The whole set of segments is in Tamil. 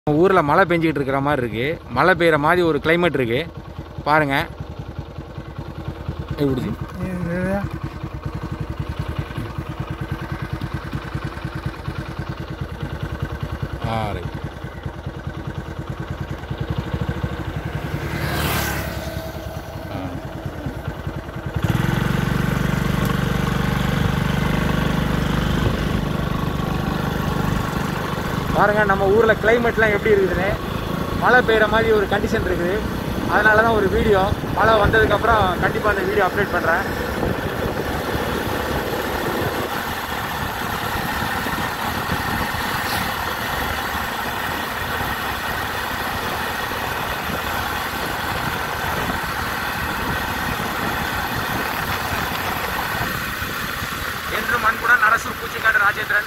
நம்ம ஊரில் மழை பெஞ்சிக்கிட்டு இருக்கிற மாதிரி இருக்குது மழை பெய்கிற மாதிரி ஒரு climate இருக்குது பாருங்கள் எப்படி ஆ ரைட் ஆ பாருங்க நம்ம ஊரில் கிளைமேட்லாம் எப்படி இருக்குதுன்னு மழை பெய்கிற மாதிரி ஒரு கண்டிஷன் இருக்குது அதனால தான் ஒரு வீடியோ மழை வந்ததுக்கப்புறம் கண்டிப்பாக அந்த வீடியோ அப்டேட் பண்ணுறேன் என்றும் அன்புடன் அரசூர் பூச்சிக்காடு ராஜேந்திரன்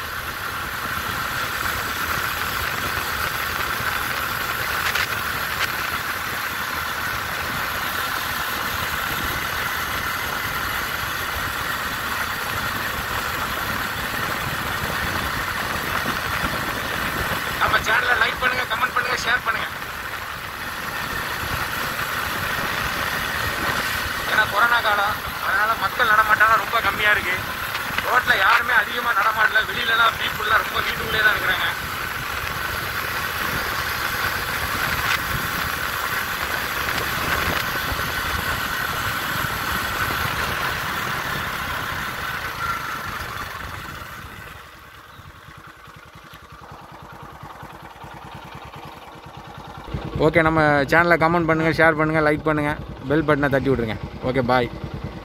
நம்ம சேனலை லைக் பண்ணுங்க கமெண்ட் பண்ணுங்க ஷேர் பண்ணுங்க ஏன்னா கொரோனா காலம் அதனால மக்கள் நடமாட்டம் ரொம்ப கம்மியா இருக்கு ரோட்ல யாருமே அதிகமா நடமாடல வெளியிலலாம் பீப்புள்லாம் ரொம்ப வீட்டுக்குள்ளே தான் இருக்கிறாங்க ஓகே நம்ம சேனலை கமெண்ட் பண்ணுங்கள் ஷேர் பண்ணுங்கள் லைக் பண்ணுங்கள் பெல் பட்டனை தட்டி விட்ருங்க ஓகே பாய்